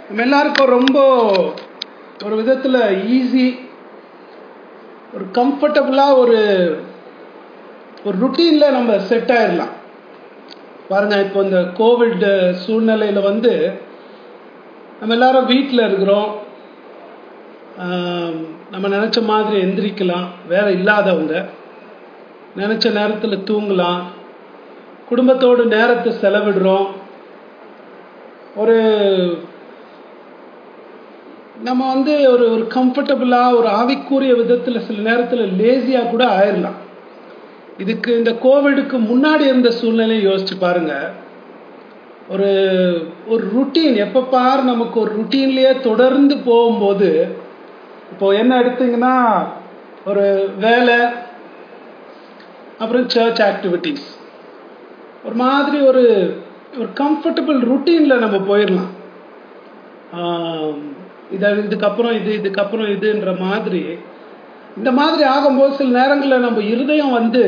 நம்ம எல்லாருக்கும் ரொம்ப ஒரு விதத்தில் ஈஸி ஒரு கம்ஃபர்டபுளாக ஒரு ஒரு ருட்டீனில் நம்ம செட் ஆயிடலாம் பாருங்கள் இப்போ இந்த கோவிட் சூழ்நிலையில் வந்து நம்ம எல்லாரும் வீட்டில் இருக்கிறோம் ஆம், நம்ம நினச்ச மாதிரி எந்திரிக்கலாம் வேலை இல்லாதவங்க நினச்ச நேரத்தில் தூங்கலாம் குடும்பத்தோடு நேரத்தை செலவிடுறோம் ஒரு நம்ம வந்து ஒரு ஒரு கம்ஃபர்டபுளாக ஒரு ஆவிக்குரிய விதத்தில் சில நேரத்தில் லேசியாக கூட ஆயிடலாம் இதுக்கு இந்த கோவிடுக்கு முன்னாடி இருந்த சூழ்நிலையை யோசிச்சு பாருங்க ஒரு ஒரு ருட்டீன் எப்போ பார் நமக்கு ஒரு ருட்டீன்லேயே தொடர்ந்து போகும்போது இப்போ என்ன எடுத்தீங்கன்னா ஒரு வேலை அப்புறம் சர்ச் ஆக்டிவிட்டீஸ் ஒரு மாதிரி ஒரு ஒரு கம்ஃபர்டபுள் ருட்டீனில் நம்ம போயிடலாம் ஆம், இத இதுக்கப்புறம் இது இதுக்கப்புறம் இதுன்ற மாதிரி இந்த மாதிரி ஆகும்போது சில நேரங்களில் நம்ம இருதயம் வந்து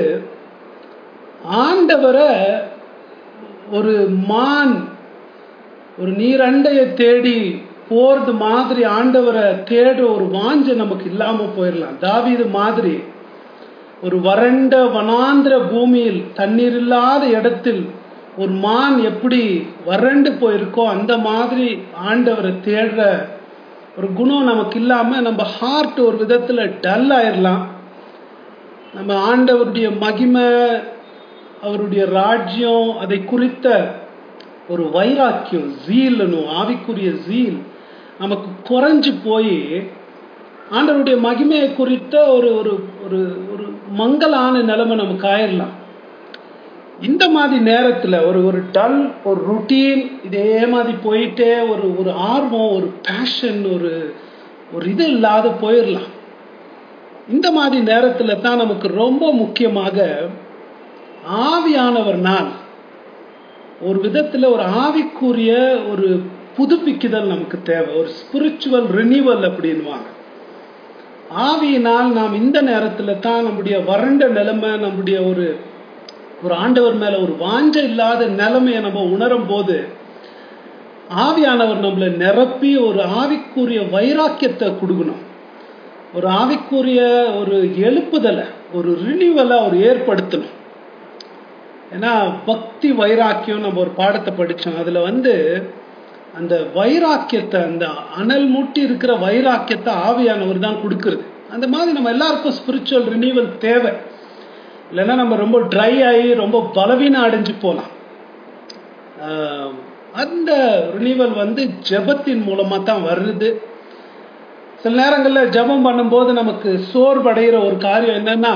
ஆண்டவரை ஒரு மான் ஒரு நீரண்டையை தேடி போறது மாதிரி ஆண்டவரை தேடுற ஒரு வாஞ்சை நமக்கு இல்லாமல் போயிடலாம் தாவீது மாதிரி ஒரு வறண்ட வனாந்திர பூமியில் தண்ணீர் இல்லாத இடத்தில் ஒரு மான் எப்படி வறண்டு போயிருக்கோ அந்த மாதிரி ஆண்டவரை தேடுற ஒரு குணம் நமக்கு இல்லாமல் நம்ம ஹார்ட் ஒரு விதத்தில் டல் ஆயிடலாம் நம்ம ஆண்டவருடைய மகிமை அவருடைய ராஜ்யம் அதை குறித்த ஒரு வைராக்கியம் ஜீல்னும் ஆவிக்குரிய ஜீல் நமக்கு குறைஞ்சு போய் ஆண்டவருடைய மகிமையை குறித்த ஒரு ஒரு ஒரு ஒரு மங்கலான நிலைமை நமக்கு ஆயிடலாம் இந்த மாதிரி நேரத்தில் ஒரு ஒரு டல் ஒரு ருட்டீன் இதே மாதிரி போயிட்டே ஒரு ஒரு ஆர்வம் ஒரு பேஷன் ஒரு ஒரு இது இல்லாத போயிடலாம் இந்த மாதிரி நேரத்தில் தான் நமக்கு ரொம்ப முக்கியமாக ஆவியானவர் நாள் ஒரு விதத்தில் ஒரு ஆவிக்குரிய ஒரு புதுப்பிக்குதல் நமக்கு தேவை ஒரு ஸ்பிரிச்சுவல் ரினிவல் அப்படின்வாங்க ஆவியினால் நாம் இந்த நேரத்தில் தான் நம்முடைய வறண்ட நிலைமை நம்முடைய ஒரு ஒரு ஆண்டவர் மேல ஒரு வாஞ்ச இல்லாத நிலைமையை நம்ம உணரும் போது ஆவியானவர் நம்மளை நிரப்பி ஒரு ஆவிக்குரிய வைராக்கியத்தை கொடுக்கணும் ஒரு ஆவிக்குரிய ஒரு எழுப்புதலை ஒரு ரினிவலை அவர் ஏற்படுத்தணும் ஏன்னா பக்தி வைராக்கியம் நம்ம ஒரு பாடத்தை படித்தோம் அதில் வந்து அந்த வைராக்கியத்தை அந்த அனல் மூட்டி இருக்கிற வைராக்கியத்தை ஆவியானவர் தான் கொடுக்கறது அந்த மாதிரி நம்ம எல்லாருக்கும் ஸ்பிரிச்சுவல் ரினிவல் தேவை இல்லைன்னா நம்ம ரொம்ப ட்ரை ஆகி ரொம்ப பலவீனம் அடைஞ்சு போகலாம் ஆஹ் அந்த ரினிவல் வந்து ஜெபத்தின் மூலமாக தான் வருது சில நேரங்களில் ஜெபம் பண்ணும்போது நமக்கு சோர்வடைகிற ஒரு காரியம் என்னன்னா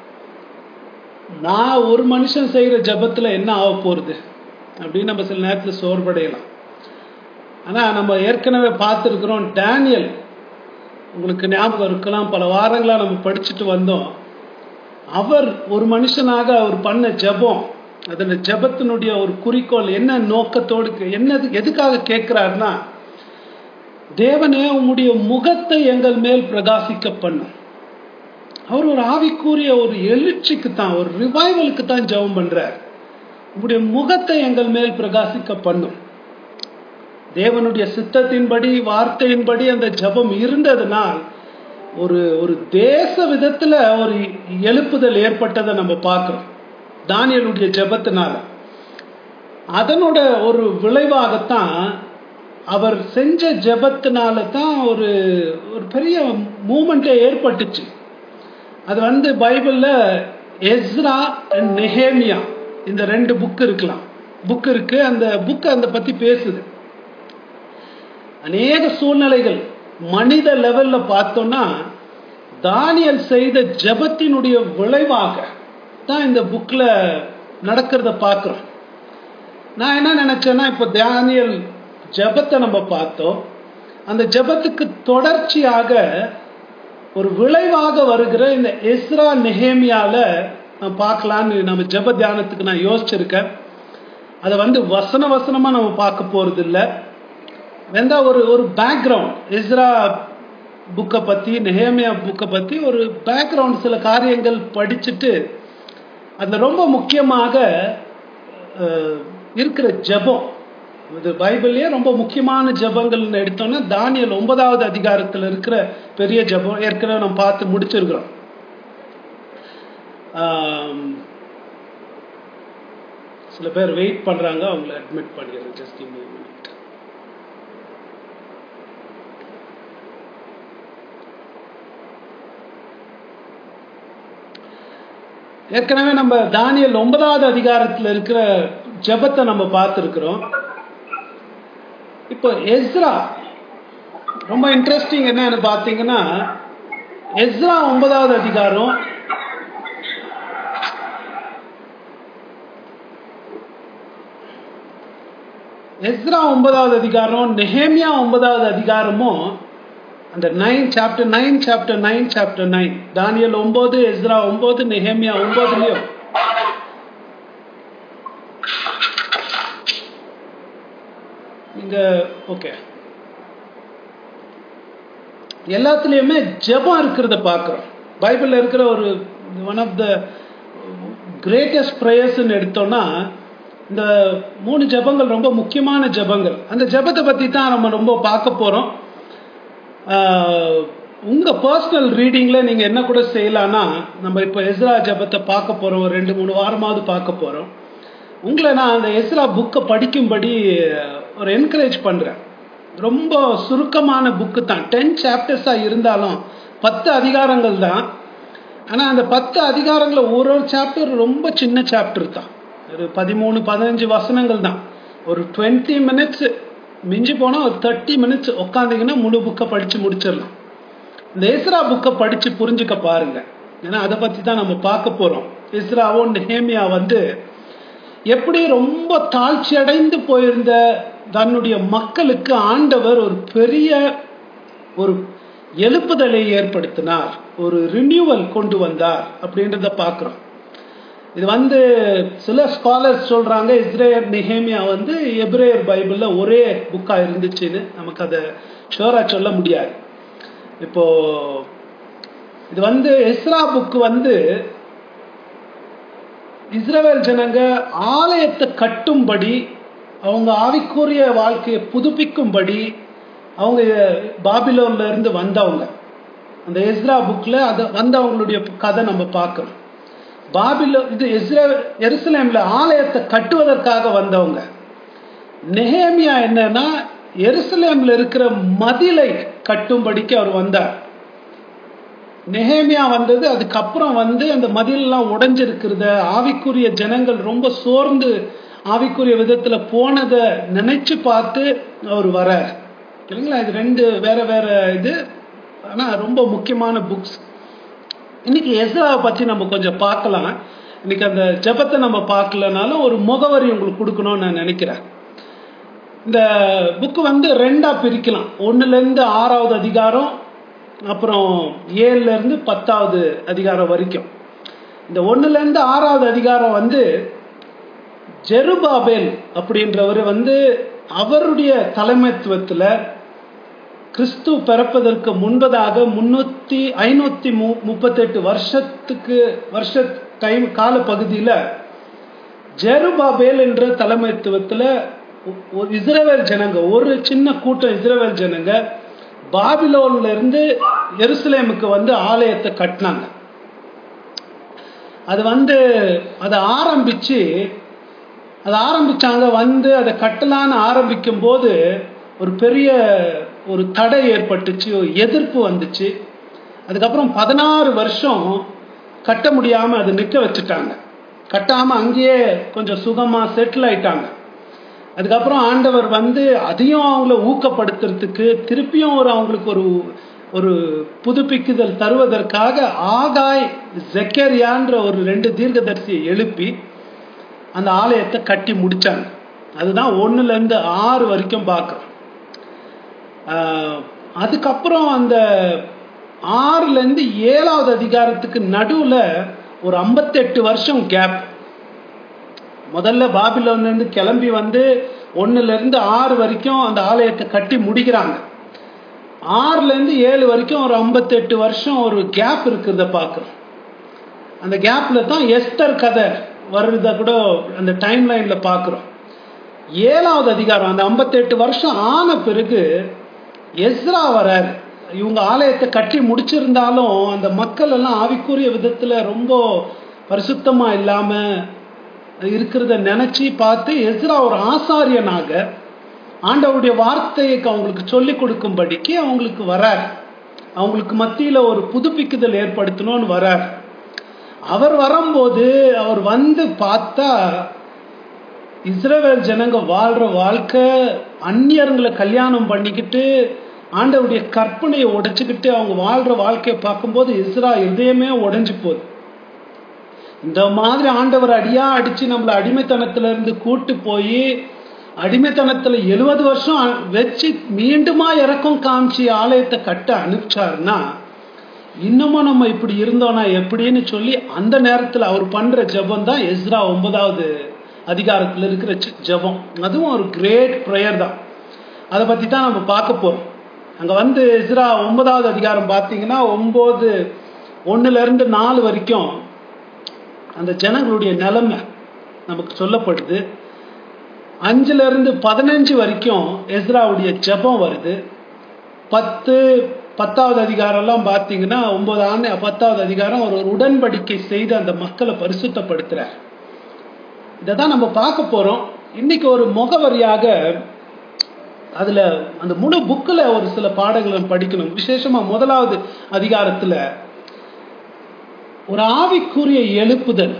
நான் ஒரு மனுஷன் செய்கிற ஜெபத்தில் என்ன ஆக போகிறது அப்படின்னு நம்ம சில நேரத்தில் சோர்வடையலாம் ஆனால் நம்ம ஏற்கனவே பார்த்துருக்குறோம் டேனியல் உங்களுக்கு ஞாபகம் இருக்கலாம் பல வாரங்களாக நம்ம படிச்சுட்டு வந்தோம் அவர் ஒரு மனுஷனாக அவர் பண்ண ஜெபம் அதில் ஜெபத்தினுடைய ஒரு குறிக்கோள் என்ன நோக்கத்தோடு கே- என்னது எதுக்காக கேட்குறாருன்னா தேவனே உம்முடைய முகத்தை எங்கள் மேல் பிரகாசிக்க பண்ணும் அவர் ஒரு ஆவிக்குரிய ஒரு எழுச்சிக்கு தான் ஒரு ரிவைவலுக்கு தான் ஜெபம் பண்றார் உம்முடைய முகத்தை எங்கள் மேல் பிரகாசிக்க பண்ணும் தேவனுடைய சித்தத்தின்படி வார்த்தையின்படி அந்த ஜெபம் இருந்ததுனால் ஒரு ஒரு தேச விதத்துல ஒரு எழுப்புதல் ஏற்பட்டதை நம்ம பார்க்கிறோம் தானியலுடைய ஜெபத்தினால அதனோட ஒரு விளைவாகத்தான் அவர் செஞ்ச ஜெபத்தினால தான் ஒரு ஒரு பெரிய மூமெண்ட்டே ஏற்பட்டுச்சு அது வந்து பைபிளில் எஸ்ரா அண்ட் நெஹேமியா இந்த ரெண்டு புக் இருக்கலாம் புக் இருக்கு அந்த புக் அந்த பத்தி பேசுது அநேக சூழ்நிலைகள் மனித லெவல்ல பார்த்தோம்னா தானியல் செய்த ஜெபத்தினுடைய விளைவாக தான் இந்த புக்ல நடக்கிறத பார்க்குறோம் நான் என்ன நினைச்சேன்னா இப்போ தானியல் ஜெபத்தை நம்ம பார்த்தோம் அந்த ஜெபத்துக்கு தொடர்ச்சியாக ஒரு விளைவாக வருகிற இந்த எஸ்ரா நெஹேமியால நான் பார்க்கலான்னு நம்ம ஜெப தியானத்துக்கு நான் யோசிச்சிருக்கேன் அதை வந்து வசன வசனமா நம்ம பார்க்க போறது இல்லை வெந்தா ஒரு ஒரு பேக்ரவுண்ட் இஸ்ரா புக்கை பற்றி நெஹேமியா புக்கை பற்றி ஒரு பேக்ரவுண்ட் சில காரியங்கள் படிச்சுட்டு அதில் ரொம்ப முக்கியமாக அஹ், இருக்கிற ஜெபம் இது பைபிள்லயே ரொம்ப முக்கியமான ஜெபங்கள்னு எடுத்தோம்னா தானியல் ஒன்பதாவது அதிகாரத்தில் இருக்கிற பெரிய ஜெபம் ஏற்கனவே நம்ம பார்த்து முடிச்சிருக்கிறோம் ஆம், சில பேர் வெயிட் பண்றாங்க அவங்கள அட்மிட் பண்ணிடுறேன் ஜஸ்ட் கிவ் மீ மினிட் ஏற்கனவே நம்ம தானியல் ஒன்பதாவது அதிகாரத்தில் இருக்கிற ஜெபத்தை நம்ம பார்த்துருக்கிறோம் இப்போ எஸ்ரா ரொம்ப இன்ட்ரெஸ்டிங் என்னன்னு பார்த்தீங்கன்னா எஸ்ரா ஒன்பதாவது அதிகாரம் எஸ்ரா ஒன்பதாவது அதிகாரம் நெஹேமியா ஒன்பதாவது அதிகாரமும் அந்த nine chapter nine chapter nine chapter nine Daniel ஒன்பது எஸ்ரா ஒன்பது நெஹேமியா ஒன்பதுலயும் நீங்க ஓகே எல்லாத்துலயுமே ஜெபம் இருக்கிறத பார்க்கிறோம் பைபிள்ல இருக்கிற ஒரு ஒன் ஆஃப் த கிரேட்டஸ்ட் ப்ரேயர்ஸ்ன்னு எடுத்தோம்னா இந்த மூணு ஜெபங்கள் ரொம்ப முக்கியமான ஜெபங்கள் அந்த ஜெபத்தை பத்தி தான் நம்ம ரொம்ப பார்க்க போறோம் ஆஹ், உங்க பர்சனல் ரீடிங்ல நீங்க என்ன கூட செய்யலாம்னா நம்ம இப்போ எஸ்ரா ஜெபத்தை பார்க்க போறோம் ஒரு ரெண்டு மூணு வாரமாவது பார்க்க போறோம் உங்களை நான் அந்த எஸ்ரா புக்கை படிக்கும்படி ஒரு என்கரேஜ் பண்றேன் ரொம்ப சுருக்கமான புக்கு தான் டென் சாப்டர்ஸாக இருந்தாலும் பத்து அதிகாரங்கள் தான் ஆனால் அந்த பத்து அதிகாரங்களில் ஒரு ஒரு சாப்டர் ரொம்ப சின்ன சாப்டர் தான் ஒரு பதிமூணு பதினஞ்சு வசனங்கள் தான் ஒரு டுவெண்ட்டி மினிட்ஸ் மிஞ்சி போனால் ஒரு தேர்ட்டி மினிட்ஸ் உட்காந்திங்கன்னா முழு புக்கை படித்து முடிச்சிடலாம் இந்த எஸ்ரா புக்கை படித்து புரிஞ்சுக்க பாருங்க ஏன்னா அதை பற்றி தான் நம்ம பார்க்க போகிறோம் எஸ்ராவும் நெஹேமியா வந்து எப்படி ரொம்ப தாழ்ச்சி அடைந்து போயிருந்த தன்னுடைய மக்களுக்கு ஆண்டவர் ஒரு பெரிய ஒரு எழுப்புதலை ஏற்படுத்தினார் ஒரு ரினியூவல் கொண்டு வந்தார் அப்படின்றத பார்க்குறோம் இது வந்து சில ஸ்காலர்ஸ் சொல்றாங்க இஸ்ரேல் நெஹேமியா வந்து எப்ரேயர் பைபிள்ல ஒரே புக்கா இருந்துச்சுன்னு நமக்கு அதை ஷோரா சொல்ல முடியாது இப்போ இது வந்து எஸ்ரா புக் வந்து இஸ்ரவேல் ஜனங்க ஆலயத்தை கட்டும்படி அவங்க ஆவிக்குரிய வாழ்க்கையை புதுப்பிக்கும்படி அவங்க பாபிலோன்ல இருந்து வந்தவங்க அந்த எஸ்ரா புக்ல அது வந்தவங்களுடைய கதை நம்ம பார்க்கிறோம் பாபிலோ இது இஸ்ரே எருசலேம்ல ஆலயத்தை கட்டுவதற்காக வந்தவங்க நெஹேமியா என்னன்னா எருசலேம்ல இருக்கிற மதிலை கட்டும்படிக்கு அவர் வந்தார் நெஹேமியா வந்தது அதுக்கப்புறம் வந்து அந்த மதிலெல்லாம் உடைஞ்சிருக்கிறத ஆவிக்குரிய ஜனங்கள் ரொம்ப சோர்ந்து ஆவிக்குரிய விதத்துல போனதை நினைச்சு பார்த்து அவர் வர இல்லைங்களா இது ரெண்டு வேற வேற இது ஆனா ரொம்ப முக்கியமான புக்ஸ் இன்னைக்கு எஸ்ராவை பற்றி நம்ம கொஞ்சம் பார்க்கலாம் இன்னைக்கு அந்த ஜெபத்தை நம்ம பார்க்கலனாலும் ஒரு முகவரி உங்களுக்கு கொடுக்கணும்னு நான் நினைக்கிறேன் இந்த புக்கு வந்து ரெண்டா பிரிக்கலாம் ஒன்றுலேருந்து ஆறாவது அதிகாரம் அப்புறம் ஏழுல இருந்து பத்தாவது அதிகாரம் வரைக்கும் இந்த ஒன்றுலேருந்து ஆறாவது அதிகாரம் வந்து ஜெருபாபேல் அப்படின்றவர் வந்து அவருடைய தலைமைத்துவத்தில் கிறிஸ்து பிறப்பதற்கு முன்பதாக முன்னூத்தி ஐநூத்தி மு முப்பத்தெட்டு வருஷத்துக்கு வருஷ டைம் கால பகுதியில் ஜெருபாபேல் என்ற தலைமைத்துவத்தில் இஸ்ரேவேல் ஜனங்க ஒரு சின்ன கூட்டம் இஸ்ரேவேல் ஜனங்க பாபிலோன்ல இருந்து எருசலேமுக்கு வந்து ஆலயத்தை கட்டினாங்க அது வந்து அதை ஆரம்பிச்சு அதை ஆரம்பிச்சாங்க வந்து அதை கட்டலான்னு ஆரம்பிக்கும் போது ஒரு பெரிய ஒரு தடை ஏற்பட்டுச்சு ஒரு எதிர்ப்பு வந்துச்சு அதுக்கப்புறம் பதினாறு வருஷம் கட்ட முடியாம அதை நிற்க வச்சுட்டாங்க கட்டாம அங்கேயே கொஞ்சம் சுகமா செட்டில் ஆயிட்டாங்க அதுக்கப்புறம் ஆண்டவர் வந்து அதையும் அவங்கள ஊக்கப்படுத்துறதுக்கு திருப்பியும் ஒரு அவங்களுக்கு ஒரு ஒரு புதுப்பிக்குதல் தருவதற்காக ஆகாய் ஜெக்கரியான்ற ஒரு ரெண்டு தீர்க்கதரிசியை எழுப்பி அந்த ஆலயத்தை கட்டி முடிச்சாங்க அதுதான் ஒண்ணுல இருந்து ஆறு வரைக்கும் பார்க்குறோம் அதுக்கப்புறம் அந்த ஆறுல இருந்து ஏழாவது அதிகாரத்துக்கு நடுவுல ஒரு ஐம்பத்தெட்டு வருஷம் கேப் முதல்ல பாபிலோன்ல இருந்து கிளம்பி வந்து ஒண்ணுல இருந்து ஆறு வரைக்கும் அந்த ஆலயத்தை கட்டி முடிக்கிறாங்க ஆறுல இருந்து ஏழு வரைக்கும் ஒரு ஐம்பத்தெட்டு வருஷம் ஒரு கேப் இருக்கிறத பார்க்குறோம் அந்த கேப்ல தான் எஸ்தர் கதை வர்றத கூட அந்த டைம் லைன்ல பார்க்குறோம் ஏழாவது அதிகாரம் அந்த 58 வருஷம் ஆன பிறகு எஸ்ரா வரார் இவங்க ஆலயத்தை கட்டி முடிச்சிருந்தாலும் அந்த மக்கள் எல்லாம் ஆவிக்குரிய விதத்துல ரொம்ப பரிசுத்தமா இல்லாம இருக்கிறத நினைச்சு பார்த்து எஸ்ரா ஒரு ஆசாரியனாக ஆண்டவருடைய வார்த்தையை அவங்களுக்கு சொல்லி கொடுக்கும்படிக்கு அவங்களுக்கு வரார் அவங்களுக்கு மத்தியில ஒரு புதுப்பிக்குதல் ஏற்படுத்தணும்னு வரார் அவர் வரும்போது அவர் வந்து பார்த்தா இஸ்ரவேல் ஜனங்க வாழ்ற வாழ்க்கை அந்நியர்களை கல்யாணம் பண்ணிக்கிட்டு ஆண்டவருடைய கற்பனையை உடைச்சுக்கிட்டு அவங்க வாழ்ற வாழ்க்கையை பார்க்கும்போது இஸ்ரா இதயமே உடைஞ்சு போகுது இந்த மாதிரி ஆண்டவர் அடியா அடிச்சு நம்மளை அடிமைத்தனத்துல இருந்து கூட்டு போய் அடிமைத்தனத்துல எழுபது வருஷம் அ- வச்சு மீண்டுமா இறக்கம் காமிச்சு ஆலயத்தை கட்ட அனுப்பிச்சாருன்னா இன்னமும் நம்ம இப்படி இருந்தோம்னா எப்படின்னு சொல்லி அந்த நேரத்துல அவர் பண்ற ஜெபம் தான் எஸ்ரா ஒன்பதாவது அதிகாரத்துல இருக்கிற ஜெ- ஜெபம் அதுவும் ஒரு கிரேட் ப்ரேயர் தான் அதை பத்தி தான் நம்ம பார்க்க போறோம் அங்க வந்து எஸ்ரா ஒன்பதாவது அதிகாரம் பார்த்தீங்கன்னா ஒன்பது ஒண்ணுல இருந்து நாலு வரைக்கும் அந்த ஜனங்களுடைய நிலைமை நமக்கு சொல்லப்படுது அஞ்சுல இருந்து பதினஞ்சு வரைக்கும் எஸ்ராவுடைய ஜெபம் வருது பத்து பத்தாவது அதிகாரம் எல்லாம் பார்த்தீங்கன்னா ஒன்பது ஆண்டு பத்தாவது அதிகாரம் ஒரு ஒரு உடன்படிக்கை செய்து அந்த மக்களை பரிசுத்தப்படுத்துறார் இதை தான் நம்ம பார்க்க போறோம் இன்னைக்கு ஒரு முகவரியாக அதுல அந்த முழு புக்கில் ஒரு சில பாடங்களை நம்ம படிக்கணும் விசேஷமா முதலாவது அதிகாரத்துல ஒரு ஆவிக்குரிய எழுப்புதல்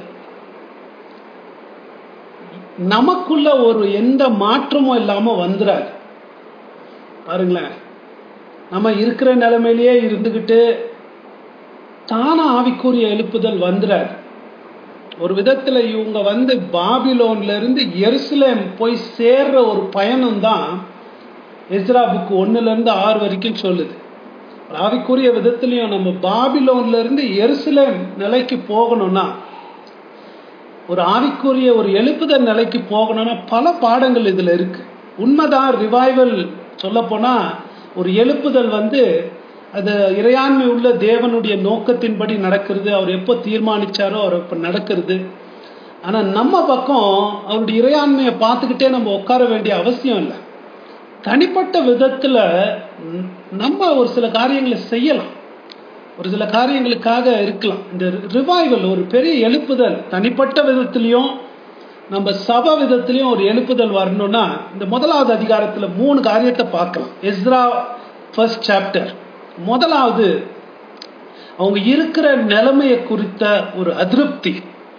நமக்குள்ள ஒரு எந்த மாற்றமும் இல்லாம வந்துராது பாருங்களேன் நம்ம இருக்கிற நிலைமையிலேயே இருந்துகிட்டு தானா ஆவிக்குரிய எழுப்புதல் வந்துராது ஒரு விதத்துல இவங்க வந்து பாபிலோன்ல இருந்து எருசலேம் போய் சேர்ற ஒரு பயணம் தான் எஸ்ரா புக் ஒண்ணுல இருந்து ஆறு வரைக்கும் சொல்லுது ஒரு ஆவிக்குரிய விதத்திலையும் நம்ம பாபிலோன்ல இருந்து எருசலேம் நிலைக்கு போகணும்னா ஒரு ஆவிக்குரிய ஒரு எழுப்புதல் நிலைக்கு போகணும்னா பல பாடங்கள் இதுல இருக்கு உண்மைதான் ரிவைவல் சொல்ல போனா ஒரு எழுப்புதல் வந்து அது இறையாண்மை உள்ள தேவனுடைய நோக்கத்தின்படி நடக்கிறது அவர் எப்போ தீர்மானிச்சாரோ அவர் இப்போ நடக்கிறது ஆனா நம்ம பக்கம் அவருடைய இறையாண்மையை பார்த்துக்கிட்டே நம்ம உட்கார வேண்டிய அவசியம் இல்லை தனிப்பட்ட விதத்துல ம், நம்ம ஒரு சில காரியங்களை செய்யலாம் ஒரு சில காரியங்களுக்காக இருக்கலாம் இந்த ரிவைவல் ஒரு பெரிய எழுப்புதல் தனிப்பட்ட விதத்திலையும் நம்ம சபை விதத்திலையும் ஒரு எழுப்புதல் வரணும்னா இந்த முதலாவது அதிகாரத்துல மூணு காரியத்தை பார்க்கலாம் எஸ்ரா ஃபர்ஸ்ட் சாப்டர் முதலாவது அவங்க இருக்கிற நிலைமையை குறித்த ஒரு அதிருப்தி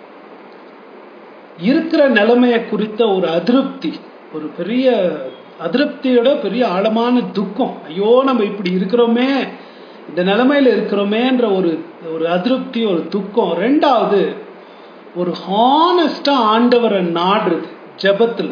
இருக்கிற நிலைமையை குறித்த ஒரு அதிருப்தி ஒரு பெரிய அதிருப்தியோட பெரிய ஆழமான துக்கம் ஐயோ நம்ம இப்படி இருக்கிறோமே இந்த நிலைமையில இருக்கிறோமேன்ற ஒரு ஒரு அதிருப்தி ஒரு துக்கம் ரெண்டாவது ஒரு ஹானஸ்டா ஆண்டவரை நாடுறது ஜெபத்துல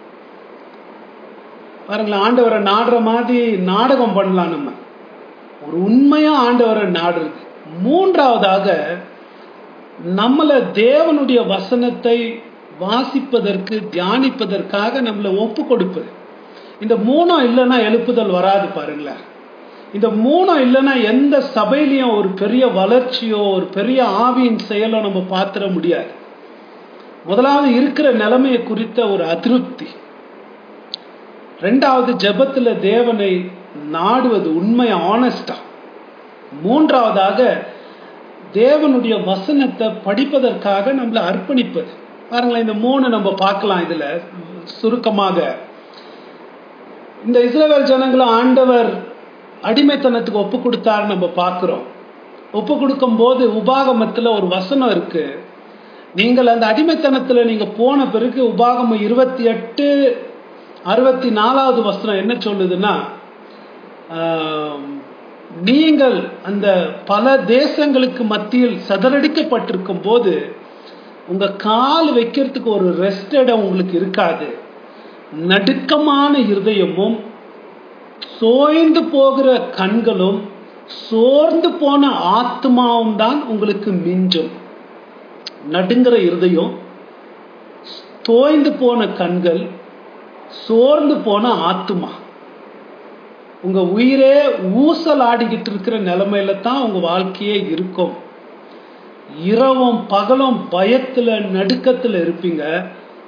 பாருங்களேன் ஆண்டவரை நாடுற மாதிரி நாடகம் பண்ணலாம் நம்ம ஒரு உண்மையா ஆண்டவரை நாடுறது மூன்றாவதாக நம்மள தேவனுடைய வசனத்தை வாசிப்பதற்கு தியானிப்பதற்காக நம்மளை ஒப்பு கொடுப்பது இந்த மூணும் இல்லைன்னா எழுப்புதல் வராது பாருங்களேன் இந்த மூணும் இல்லைன்னா எந்த சபையிலையும் ஒரு பெரிய வளர்ச்சியோ ஒரு பெரிய ஆவியின் செயலோ நம்ம பார்த்துட முடியாது முதலாவது இருக்கிற நிலைமையை குறித்த ஒரு அதிருப்தி ரெண்டாவது ஜெபத்துல தேவனை நாடுவது உண்மை ஆனஸ்டா மூன்றாவதாக தேவனுடைய வசனத்தை படிப்பதற்காக நம்மளை அர்ப்பணிப்பது பாருங்களேன் இந்த மூணு நம்ம பார்க்கலாம் இதுல சுருக்கமாக இந்த இஸ்ரவேல் ஜனங்களை ஆண்டவர் அடிமைத்தனத்துக்கு ஒப்பு கொடுத்தாரு நம்ம பார்க்கிறோம் ஒப்பு கொடுக்கும் போது உபாகமத்துல ஒரு வசனம் இருக்கு நீங்கள் அந்த அடிமைத்தனத்துல நீங்க போன பிறகு உபாகமம் இருபத்தி எட்டு அறுபத்தி நாலாவது வசனம் என்ன சொல்லுதுன்னா ஆம், நீங்கள் அந்த பல தேசங்களுக்கு மத்தியில் சதறடிக்கப்பட்டிருக்கும் போது உங்க கால் வைக்கிறதுக்கு ஒரு ரெஸ்ட் இடம் உங்களுக்கு இருக்காது நடுக்கமான இருதயமும் சோய்ந்து போகிற கண்களும் சோர்ந்து போன ஆத்மாவும் தான் உங்களுக்கு மிஞ்சும் நடுங்கிற இருதயம் தோய்ந்து போன கண்கள் சோர்ந்து போன ஆத்துமா உங்க உயிரே ஊசல் ஆடிக்கிட்டு இருக்கிற நிலைமையில தான் உங்க வாழ்க்கையே இருக்கும் இரவும் பகலும் பயத்துல நடுக்கத்துல இருப்பீங்க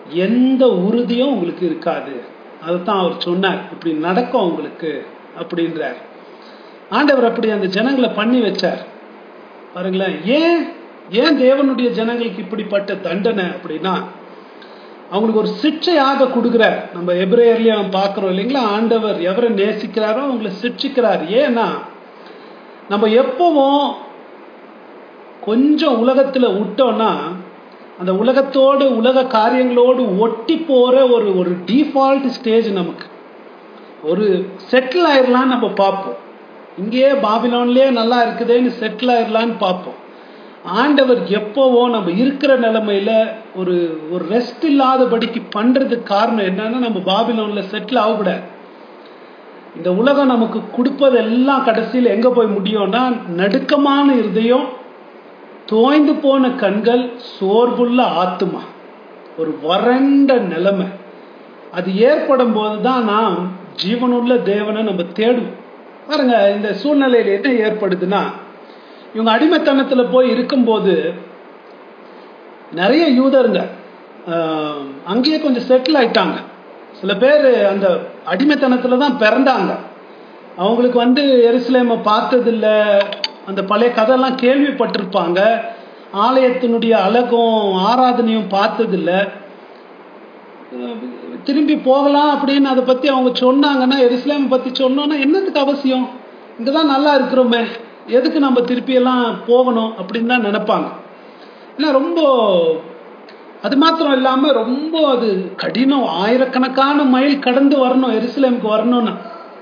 எந்த உறுதியும் உங்களுக்கு இருக்காது அதுதான் அவர் சொன்னார் இப்படி நடக்கும் உங்களுக்கு அப்படின்றார் ஆண்டவர் அப்படி அந்த ஜனங்களை பண்ணி வச்சார் பாருங்களேன் ஏன் ஏன் தேவனுடைய ஜனங்களுக்கு இப்படிப்பட்ட தண்டனை அப்படின்னா அவங்களுக்கு ஒரு சிக்ஷையாக கொடுக்குறார் நம்ம எப்ரேயர்லயே நம்ம பார்க்குறோம் இல்லைங்களா ஆண்டவர் எவரை நேசிக்கிறாரோ அவங்கள சிக்ஷிக்கிறார் ஏன்னா நம்ம எப்பவும் கொஞ்சம் உலகத்துல விட்டோம்னா அந்த உலகத்தோடு உலக காரியங்களோடு ஒட்டி போற ஒரு ஒரு டிஃபால்ட் ஸ்டேஜ் நமக்கு ஒரு செட்டில் ஆயிடலான்னு நம்ம பார்ப்போம் இங்கேயே பாபிலோன்லயே நல்லா இருக்குதேன்னு செட்டில் ஆயிடலான்னு பார்ப்போம் ஆண்டவர் எப்போவோ நம்ம இருக்கிற நிலைமையில ஒரு ஒரு ரெஸ்ட் இல்லாதபடிக்கு பண்றதுக்கு காரணம் என்னன்னா நம்ம பாபிலோன்ல செட்டில் ஆகக்கூடாது இந்த உலகம் நமக்கு கொடுப்பது எல்லாம் கடைசியில் எங்க போய் முடியும்னா நடுக்கமான இருதயம் தோய்ந்து போன கண்கள் சோர்வுள்ள ஆத்துமா ஒரு வறண்ட நிலைமை அது ஏற்படும் போது தான் நாம் ஜீவனுள்ள தேவனை நம்ம தேடுவோம் பாருங்க இந்த சூழ்நிலையில் என்ன ஏற்படுதுன்னா இவங்க அடிமைத்தனத்தில் போய் இருக்கும்போது நிறைய யூதருங்க ஆஹ், அங்கேயே கொஞ்சம் செட்டில் ஆயிட்டாங்க சில பேர் அந்த அடிமைத்தனத்தில் தான் பிறந்தாங்க அவங்களுக்கு வந்து எருசலேமை பார்த்ததில்ல அந்த பழைய கதையெல்லாம் கேள்விப்பட்டிருப்பாங்க ஆலயத்தினுடைய அழகும் ஆராதனையும் பார்த்ததில்ல அஹ் திரும்பி போகலாம் அப்படின்னு அதை பற்றி அவங்க சொன்னாங்கன்னா எருசலேமை பற்றி சொன்னோன்னா என்னத்துக்கு அவசியம் இங்கே தான் நல்லா இருக்கிறோமே எதுக்கு நம்ம திருப்பி எல்லாம் போகணும் அப்படின்னு தான் நினைப்பாங்க ஏன்னா ரொம்ப அது மாத்திரம் இல்லாமல் ரொம்ப அது கடினம் ஆயிரக்கணக்கான மைல் கடந்து வரணும் எருசலேமுக்கு வரணும்னா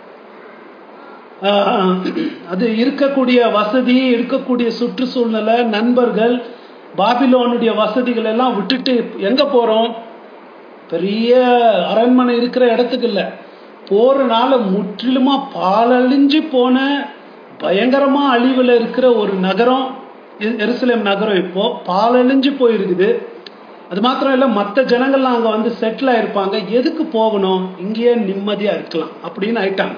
ஆஹ் அது இருக்கக்கூடிய வசதி இருக்கக்கூடிய சுற்றுச்சூழ்நிலை நண்பர்கள் பாபிலோனுடைய வசதிகள் எல்லாம் விட்டுட்டு எங்க போறோம் பெரிய அரண்மனை இருக்கிற இடத்துக்கு இல்ல போறனால முற்றிலுமா பாலழிஞ்சு போன பயங்கரமா அழிவுல இருக்கிற ஒரு நகரம் எ- எருசலேம் நகரம் இப்போ பாலழிஞ்சு போயிருக்குது அது மாத்திரம் இல்ல மற்ற ஜனங்கள்லாம் அங்க வந்து செட்டில் ஆயிருப்பாங்க எதுக்கு போகணும் இங்கேயே நிம்மதியா இருக்கலாம் அப்படின்னு ஆயிட்டாங்க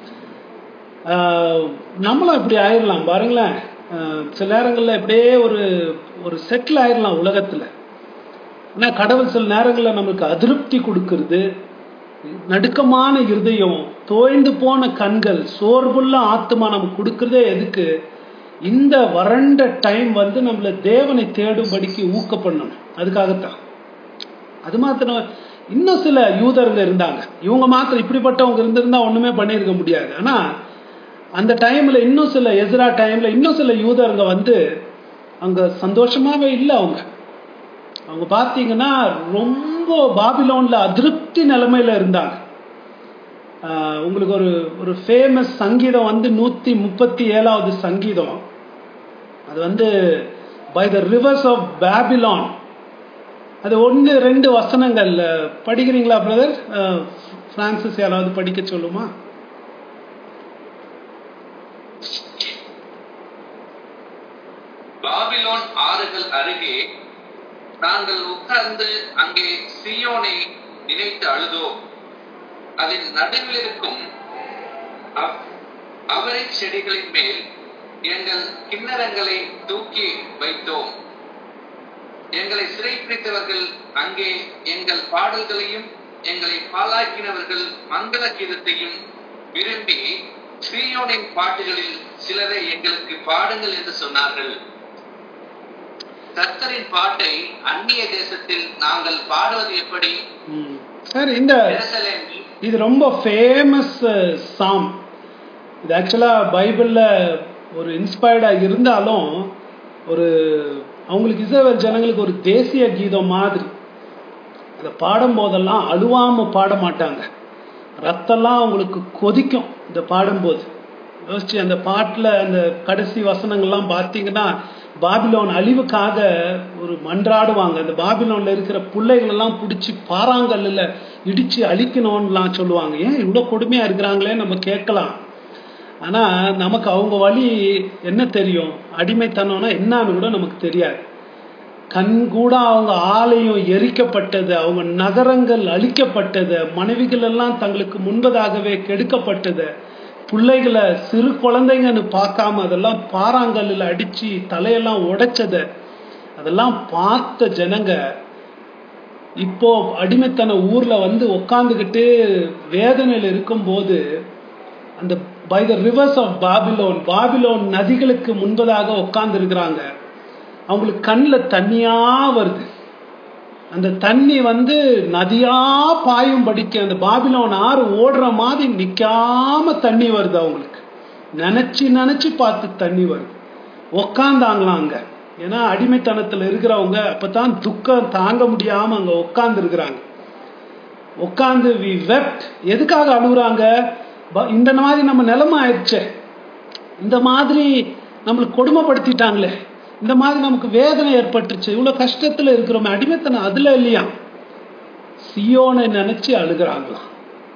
ஆஹ் நம்மளும் இப்படி ஆயிடலாம் பாருங்களேன் ஆஹ் சில நேரங்களில் இப்படியே ஒரு ஒரு செட்டில் ஆயிடலாம் உலகத்தில் ஆனால் கடவுள் சில நேரங்களில் நம்மளுக்கு அதிருப்தி கொடுக்கறது நடுக்கமான இருதயம் தோய்ந்து போன கண்கள் சோர்வுள்ள ஆத்மா நமக்கு கொடுக்கறதே எதுக்கு இந்த வறண்ட டைம் வந்து நம்மள தேவனை தேடும்படிக்கு ஊக்க பண்ணணும் அதுக்காகத்தான் அது மாத்திரம் இன்னும் சில யூதருங்க இருந்தாங்க இவங்க மாத்திரம் இப்படிப்பட்டவங்க இருந்திருந்தா ஒண்ணுமே பண்ணியிருக்க முடியாது ஆனா அந்த டைம்ல இன்னும் சில எதிரா டைம்ல இன்னும் சில யூதருங்க வந்து அங்க சந்தோஷமாவே இல்லை அவங்க அவங்க பார்த்தீங்கன்னா ரொம்ப பாபிலோன்ல அதிருப்தி நிலைமையில இருந்தாங்க ஆஹ் உங்களுக்கு ஒரு ஒரு ஃபேமஸ் சங்கீதம் வந்து நூத்தி முப்பத்தி ஏழாவது சங்கீதம் அது வந்து by the rivers of Babylon அது ஒன்று ரெண்டு வசனங்கள் அஹ், படிக்கிறீங்களா பிரதர் பிரான்சிஸ் யாராவது படிக்க சொல்லுமா பாபிலோன் ஆறுகள் அருகே நாங்கள் உட்கார்ந்து அங்கே சீயோனை நினைத்து அழுதோம் அதன் நடுவில் இருக்கும் அவ்- அவரை செடிகளின் மேல் எங்கள் கிண்ணறங்களை தூக்கி வைத்தோம் எங்களை சிறைப்பிடித்தவர்கள் அங்கே எங்கள் பாடல்களையும் எங்களை பாலாக்கினவர்கள் மங்கள கீதத்தையும் விரும்பி சீயோனின் பாட்டுகளில் சிலரை எங்களுக்கு பாடுங்கள் என்று சொன்னார்கள் கர்த்தரின் பாட்டை அந்நிய தேசத்தில் நாங்கள் பாடுவது எப்படி ம். சரி இந்த எருசலேமில் இது ரொம்ப ஃபேமஸ் சாம் இது ஆக்சுவலாக பைபிளில் ஒரு இன்ஸ்பயர்டாக இருந்தாலும் ஒரு அவங்களுக்கு இஸ்ரவேல் ஜனங்களுக்கு ஒரு தேசிய கீதம் மாதிரி அதை பாடும்போதெல்லாம் அழுவாமல் பாட மாட்டாங்க ரத்தம்லாம் அவங்களுக்கு கொதிக்கும் இந்த பாடும்போது யோசிச்சு அந்த பாட்டில் அந்த கடைசி வசனங்கள்லாம் பார்த்தீங்கன்னா பாபிலோன் அழிவுக்காக ஒரு மன்றாடுவாங்க அந்த பாபிலோன்ல இருக்கிற பிள்ளைகள் எல்லாம் பிடிச்சி பாறாங்கல்ல இடிச்சு அழிக்கணும்லாம் சொல்லுவாங்க ஏன் இவ்வளோ கொடுமையா இருக்கிறாங்களே நம்ம கேட்கலாம் ஆனா நமக்கு அவங்க வழி என்ன தெரியும் அடிமைத்தனம்னா என்னன்னு கூட நமக்கு தெரியாது கண் கூட அவங்க ஆலயம் எரிக்கப்பட்டது அவங்க நகரங்கள் அழிக்கப்பட்டது மனைவிகள் எல்லாம் தங்களுக்கு முன்பதாகவே கெடுக்கப்பட்டது பிள்ளைகளை சிறு குழந்தைங்கன்னு பார்க்காம அதெல்லாம் பாறாங்கல்லில் அடிச்சு தலையெல்லாம் உடைச்சத அதெல்லாம் பார்த்த ஜனங்க இப்போ அடிமைத்தன ஊர்ல வந்து உக்காந்துக்கிட்டு வேதனையில் இருக்கும்போது அந்த by the rivers of Babylon Babylon நதிகளுக்கு முன்பதாக உட்கார்ந்து இருக்கிறாங்க அவங்களுக்கு கண்ணில் தண்ணியா வருது அந்த தண்ணி வந்து நதியா பாயும் படிக்க அந்த பாபிலோன் ஆறு ஓடுற மாதிரி நிக்காம தண்ணி வருது அவங்களுக்கு நினைச்சு நினைச்சு பார்த்து தண்ணி வருது உக்காந்தாங்களாம் அங்க ஏன்னா அடிமைத்தனத்துல இருக்கிறவங்க அப்பதான் துக்கம் தாங்க முடியாம அங்க உட்கார்ந்து இருக்கிறாங்க உட்காந்து வி வெப்ட் எதுக்காக அழுகுறாங்க ப- இந்த மாதிரி நம்ம நிலைமை ஆயிடுச்சே இந்த மாதிரி நம்மளுக்கு கொடுமைப்படுத்திட்டாங்களே இந்த மாதிரி நமக்கு வேதனை ஏற்பட்டுச்சு இவ்வளவு கஷ்டத்துல இருக்கிறோமே அடிமைத்தனம் அதுல இல்லையா சியோனை நினைச்சு அழுகிறாங்களாம்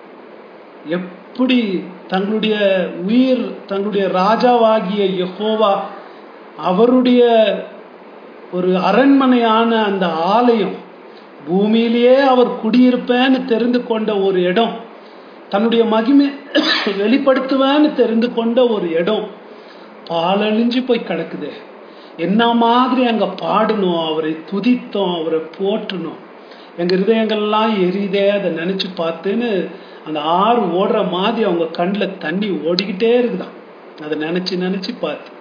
எப்படி தங்களுடைய உயிர் தங்களுடைய ராஜாவாகிய யெகோவா அவருடைய ஒரு அரண்மனையான அந்த ஆலயம் பூமியிலேயே அவர் குடியிருப்பேன்னு தெரிந்து கொண்ட ஒரு இடம் தன்னுடைய மகிமை வெளிப்படுத்துவேன்னு தெரிந்து கொண்ட ஒரு இடம் பாலழிஞ்சு போய் கிடக்குதே என்ன மாதிரி அங்க பாடணும் அவரை துதித்தோம் அவரை போற்றணும் எங்க இருதயங்கள்லாம் எரியுதே அதை நினைச்சு பார்த்துன்னு அந்த ஆறு ஓடுற மாதிரி அவங்க கண்ணில் தண்ணி ஓடிக்கிட்டே இருக்குதாம் அதை நினைச்சு நினைச்சு பார்த்து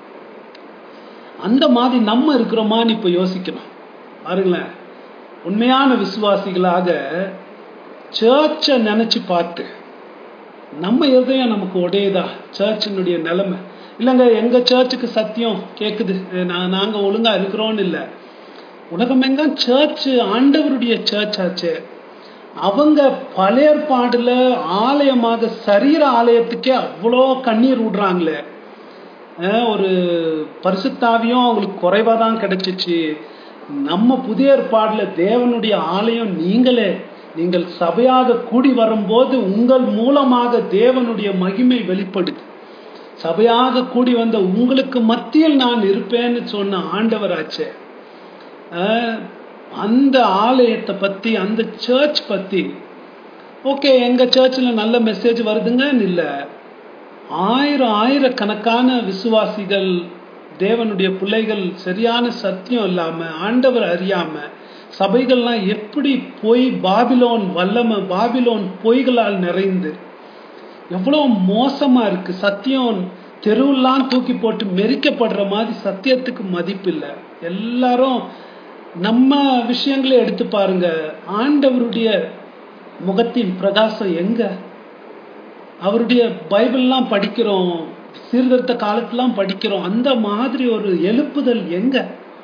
அந்த மாதிரி நம்ம இருக்கிறோமான்னு இப்ப யோசிக்கணும் பாருங்களேன் உண்மையான விசுவாசிகளாக சர்ச்சை நினைச்சு பார்த்து நம்ம இருதயம் நமக்கு உடையதா சர்ச்சினுடைய நிலைமை இல்லைங்க எங்க சர்ச்சுக்கு சத்தியம் கேக்குது நான் நாங்க ஒழுங்கா இருக்கிறோம்னு இல்லை உலகம் எங்க சர்ச் ஆண்டவருடைய சர்ச் ஆச்சே அவங்க பழைய ஏற்பாடுல ஆலயமாக சரீர ஆலயத்துக்கே அவ்வளோ கண்ணீர் விடுறாங்களே அஹ் ஒரு பரிசுத்தாவியும் அவங்களுக்கு குறைவா தான் கிடைச்சிச்சு நம்ம புதிய ஏற்பாடுல தேவனுடைய ஆலயம் நீங்களே நீங்கள் சபையாக கூடி வரும்போது உங்கள் மூலமாக தேவனுடைய மகிமை வெளிப்படுது சபையாக கூடி வந்த உங்களுக்கு மத்தியில் நான் இருப்பேன்னு சொன்ன ஆண்டவராச்சே அஹ் அந்த ஆலயத்தை பத்தி அந்த சர்ச் பத்தி ஓகே எங்க சர்ச்சில் நல்ல மெசேஜ் வருதுங்கன்னு இல்லை ஆயிரம் ஆயிரக்கணக்கான விசுவாசிகள் தேவனுடைய பிள்ளைகள் சரியான சத்தியம் இல்லாம ஆண்டவர் அறியாம சபைகள்லாம் எப்படி பொய் பாபிலோன் வல்லம பாபிலோன் பொய்களால் நிறைந்து எவ்வளோ மோசமா இருக்கு சத்தியம் தெருவெல்லாம் தூக்கி போட்டு மெரிக்கப்படுற மாதிரி சத்தியத்துக்கு மதிப்பு இல்லை எல்லாரும் நம்ம விஷயங்களை எடுத்து பாருங்க ஆண்டவருடைய முகத்தின் பிரகாசம் எங்க அவருடைய பைபிள்லாம் படிக்கிறோம் சீர்திருத்த காலத்துலாம் படிக்கிறோம் அந்த மாதிரி ஒரு எழுப்புதல் எங்க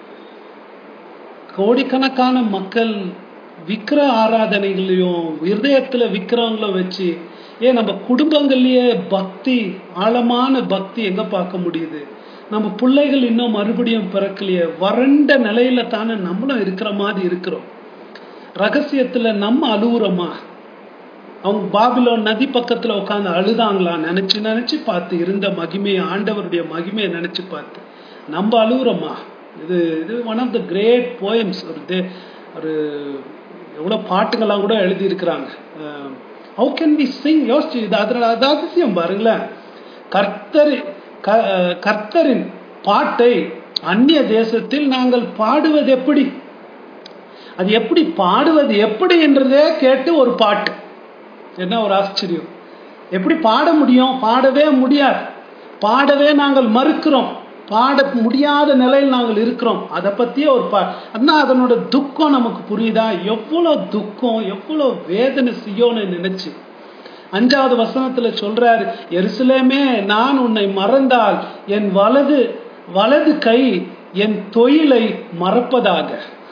கோடிக்கணக்கான மக்கள் விக்கிர ஆராதனைகளையும் இருதயத்துல விக்கிரவங்கள வச்சு ஏன் நம்ம குடும்பங்கள்லயே பக்தி ஆழமான பக்தி எங்க பார்க்க முடியுது நம்ம பிள்ளைகள் இன்னும் மறுபடியும் பிறக்கலையே வறண்ட நிலையில தானே நம்மளும் இருக்கிற மாதிரி இருக்கிறோம் ரகசியத்துல நம்ம அழுகுறோமா அவங்க பாபிலோன் நதி பக்கத்துல உட்காந்து அழுதாங்களா நினைச்சு நினைச்சு பார்த்து இருந்த மகிமையை ஆண்டவருடைய மகிமையை நினைச்சு பார்த்து நம்ம அழுகுறோமா இது இது one of the great poems ஒரு தே ஒரு எவ்வளோ பாட்டுங்கள்லாம் கூட எழுதியிருக்கிறாங்க ஹவு கேன் வி சிங் யோசிச்சு இது அதில் அது அதிசயம் பாருங்களேன் கர்த்தர் க- அஹ், கர்த்தரின் பாட்டை அந்நிய தேசத்தில் நாங்கள் பாடுவது எப்படி அது எப்படி பாடுவது எப்படி என்றதே கேட்டு ஒரு பாட்டு என்ன ஒரு ஆச்சரியம் எப்படி பாட முடியும் பாடவே முடியாது பாடவே நாங்கள் மறுக்கிறோம் பாட முடியாத நிலையில் நாங்கள் இருக்கிறோம் அதை பத்தியே ஒரு பா அண்ணா அதனோட துக்கம் நமக்கு புரியுதா எவ்வளவு துக்கம் எவ்வளவு வேதனை செய்யோன்னு நினைச்சு அஞ்சாவது வசனத்துல சொல்றாரு எருசலேமே நான் உன்னை மறந்தால் என் வலது வலது கை என் தொழிலை மறப்பதாக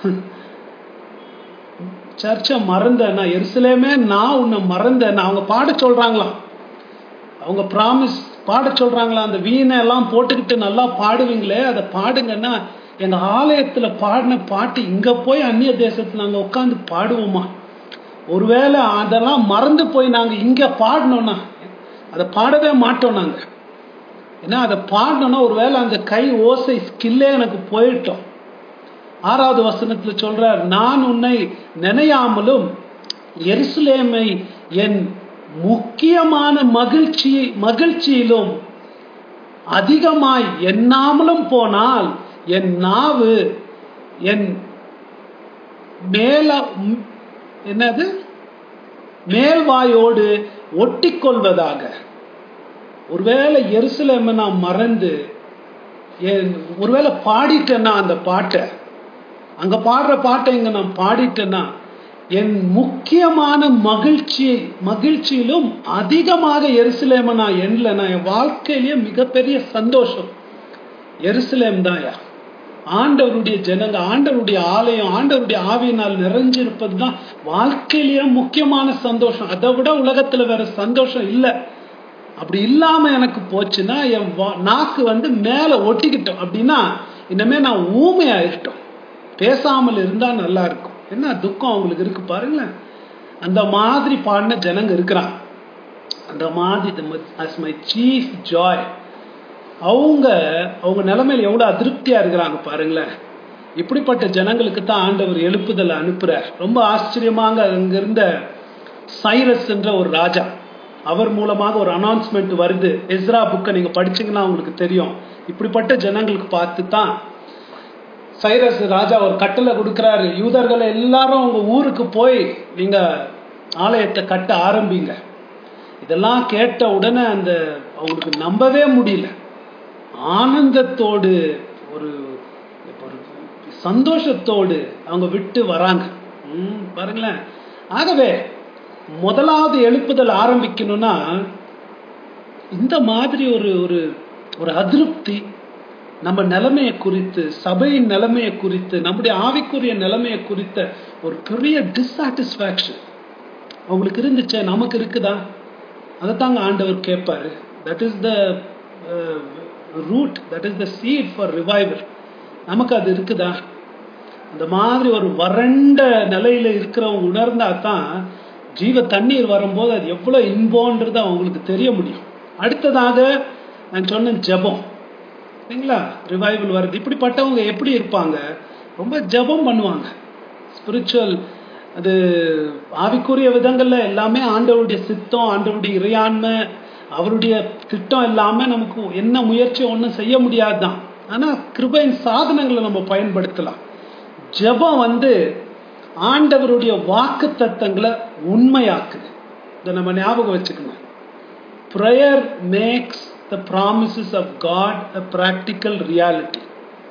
சர்ச்சை மறந்தேன் நான் எருசலேமே நான் உன்னை மறந்தேன் நான் அவங்க பாட சொல்றாங்களாம் அவங்க ப்ராமிஸ் பாட சொல்றாங்களா அந்த வீணை எல்லாம் போட்டுக்கிட்டு நல்லா பாடுவீங்களே அதை பாடுங்கன்னா எங்க ஆலயத்துல பாடின பாட்டு இங்க போய் அந்நிய தேசத்துல நாங்க உட்காந்து பாடுவோமா ஒருவேளை அதெல்லாம் மறந்து போய் நாங்க இங்க பாடினோம்னா அதை பாடவே மாட்டோம் நாங்க ஏன்னா அதை பாடணும்னா ஒருவேளை அந்த கை ஓசை ஸ்கில்லே எனக்கு போயிட்டோம் ஆறாவது வசனத்துல சொல்றார் நான் உன்னை நினையாமலும் எருசலேமை என் முக்கியமான மகிழ்ச்சி மகிழ்ச்சியிலும் அதிகமாய் எண்ணாமலும் போனால் என் நாவு என் மேல என்னது மேல்வாயோடு ஒட்டிக்கொள்வதாக ஒருவேளை எருசலேமை நான் மறந்து என் ஒருவேளை பாடிட்டேன்னா அந்த பாட்டை அங்க பாடுற பாட்டை இங்க நான் பாடிட்டேன்னா என் முக்கியமான மகிழ்ச்சி மகிழ்ச்சியிலும் அதிகமாக எருசலேமை நான் எண்ணலனா என் வாழ்க்கையிலேயே மிகப்பெரிய சந்தோஷம் எருசலேம் தான்யா ஆண்டவருடைய ஜனங்க ஆண்டவருடைய ஆலயம் ஆண்டவருடைய ஆவியினால் நிறைஞ்சிருப்பது தான் வாழ்க்கையிலேயே முக்கியமான சந்தோஷம் அதை விட உலகத்துல வேற சந்தோஷம் இல்லை அப்படி இல்லாம எனக்கு போச்சுன்னா என் வா- நாக்கு வந்து மேல ஒட்டிக்கிட்டோம் அப்படின்னா இனிமே நான் ஊமையாயிட்டோம் பேசாமல் இருந்தா நல்லா இருக்கும் என்ன துக்கம் அவங்களுக்கு இருக்கு பாருங்களேன் அந்த மாதிரி பாடின ஜனங்க இருக்கிறான் அந்த மாதிரி அஸ் மை சீஃப் ஜாய் அவங்க அவங்க நிலைமையில எவ்வளவு அதிருப்தியா இருக்கிறாங்க பாருங்களேன் இப்படிப்பட்ட ஜனங்களுக்கு தான் ஆண்டவர் எழுப்புதல் அனுப்புறார் ரொம்ப ஆச்சரியமாக அங்க இருந்த சைரஸ் என்ற ஒரு ராஜா அவர் மூலமாக ஒரு அனௌன்ஸ்மெண்ட் வருது எஸ்ரா புக்கை நீங்க படிச்சீங்கன்னா உங்களுக்கு தெரியும் இப்படிப்பட்ட ஜனங்களுக்கு பார்த்து தான் சைரஸ் ராஜா ஒரு கட்டளை கொடுக்கிறாரு யூதர்கள் எல்லாரும் உங்க ஊருக்கு போய் நீங்க ஆலயத்தை கட்ட ஆரம்பிங்க இதெல்லாம் கேட்ட உடனே அந்த அவங்களுக்கு நம்பவே முடியல ஆனந்தத்தோடு ஒரு ஒரு சந்தோஷத்தோடு அவங்க விட்டு வராங்க ம், பாருங்களேன் ஆகவே முதலாவது எழுப்புதல் ஆரம்பிக்கணும்னா இந்த மாதிரி ஒரு ஒரு ஒரு அதிருப்தி நம்ம நிலைமையை குறித்து சபையின் நிலைமையை குறித்து நம்முடைய ஆவிக்குரிய நிலைமையை குறித்த ஒரு பெரிய டிஸாட்டிஸ்ஃபேக்ஷன் அவங்களுக்கு இருந்துச்சே நமக்கு இருக்குதா அதைத்தாங்க ஆண்டவர் கேட்பாரு that is the root that is the seed for revival நமக்கு அது இருக்குதா அந்த மாதிரி ஒரு வறண்ட நிலையில இருக்கிறவங்க உணர்ந்தா தான் ஜீவ தண்ணீர் வரும்போது அது எவ்வளவு இன்போன்றது அவங்களுக்கு தெரிய முடியும் அடுத்ததாக நான் சொன்ன ஜெபம் சரிங்களா ரிவைவல் வருது இப்படிப்பட்டவங்க எப்படி இருப்பாங்க ரொம்ப ஜெபம் பண்ணுவாங்க ஸ்பிரிச்சுவல் அது ஆவிக்குரிய விதங்கள்ல எல்லாமே ஆண்டவருடைய சித்தம் ஆண்டவருடைய இறையாண்மை அவருடைய திட்டம் இல்லாம நமக்கு என்ன முயற்சி ஒன்றும் செய்ய முடியாதுதான் ஆனா கிருபையின் சாதனங்களை நம்ம பயன்படுத்தலாம் ஜெபம் வந்து ஆண்டவருடைய வாக்கு தத்தங்களை உண்மையாக்குது இதை நம்ம ஞாபகம் வச்சுக்கணும் prayer makes the promises of God a practical reality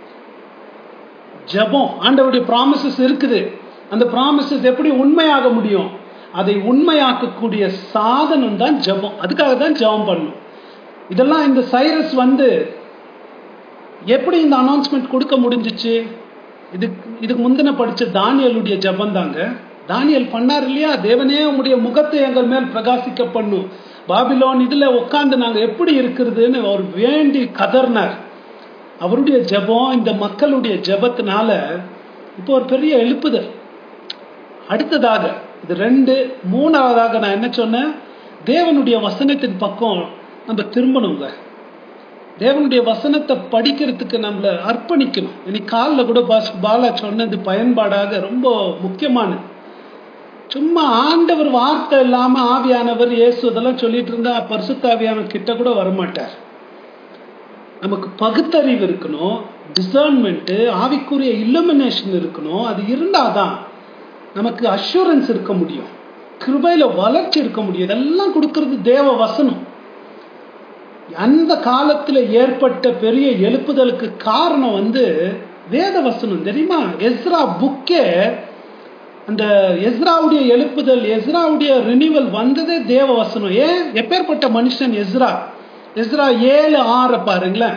ஜெபம் ஆண்டவருடைய ப்ராமிசஸ் இருக்குது அந்த ப்ராமிசஸ் எப்படி உண்மையாக முடியும் அதை உண்மையாக்கக்கூடிய சாதனம் தான் ஜெபம் அதுக்காக தான் ஜெபம் பண்ணும் இதெல்லாம் இந்த சைரஸ் வந்து எப்படி இந்த அனௌன்ஸ்மெண்ட் கொடுக்க முடிஞ்சிச்சு இதுக்கு இதுக்கு முந்தின படிச்ச தானியலுடைய ஜெபம் தாங்க தானியல் பண்ணார் இல்லையா தேவனே உம்முடைய முகத்தை எங்கள் மேல் பிரகாசிக்க பண்ணும் பாபிலோன் இதுல உட்கார்ந்து நாங்க எப்படி இருக்கிறதுன்னு அவர் வேண்டி கதர்னார் அவருடைய ஜெபம் இந்த மக்களுடைய ஜெபத்தினால இப்போ ஒரு பெரிய எழுப்புதல் அடுத்ததாக இது ரெண்டு மூணாவதாக நான் என்ன சொன்னேன் தேவனுடைய வசனத்தின் பக்கம் நம்ம திரும்பணுங்க தேவனுடைய வசனத்தை படிக்கிறதுக்கு நம்மள அர்ப்பணிக்கணும் இன்னைக்கு காலில் கூட பாஸ் பாலா சொன்னது பயன்பாடாக ரொம்ப முக்கியமானது சும்மா ஆண்டவர் வார்த்தை இல்லாம ஆவியானவர் இயேசு இதெல்லாம் சொல்லிட்டு இருந்தா பரிசுத்தாவியானவர் கிட்ட கூட வரமாட்டார் நமக்கு பகுத்தறிவு இருக்கணும் டிசர்ன்மெண்ட் ஆவிக்குரிய இல்லுமினேஷன் இருக்கணும் அது இருந்தாதான் நமக்கு அஷூரன்ஸ் இருக்க முடியும் கிருபையில வளர்ச்சி இருக்க முடியும் இதெல்லாம் கொடுக்கறது தேவ வசனம் அந்த காலத்துல ஏற்பட்ட பெரிய எழுப்புதலுக்கு காரணம் வந்து வேத வசனம் தெரியுமா எஸ்ரா புக்கே அந்த எஸ்ராவுடைய எழுப்புதல் எஸ்ராவுடைய ரினிவல் வந்ததே தேவ வசனம் ஏன் எப்பேற்பட்ட மனுஷன் எஸ்ரா எஸ்ரா ஏழு ஆற பாருங்களேன்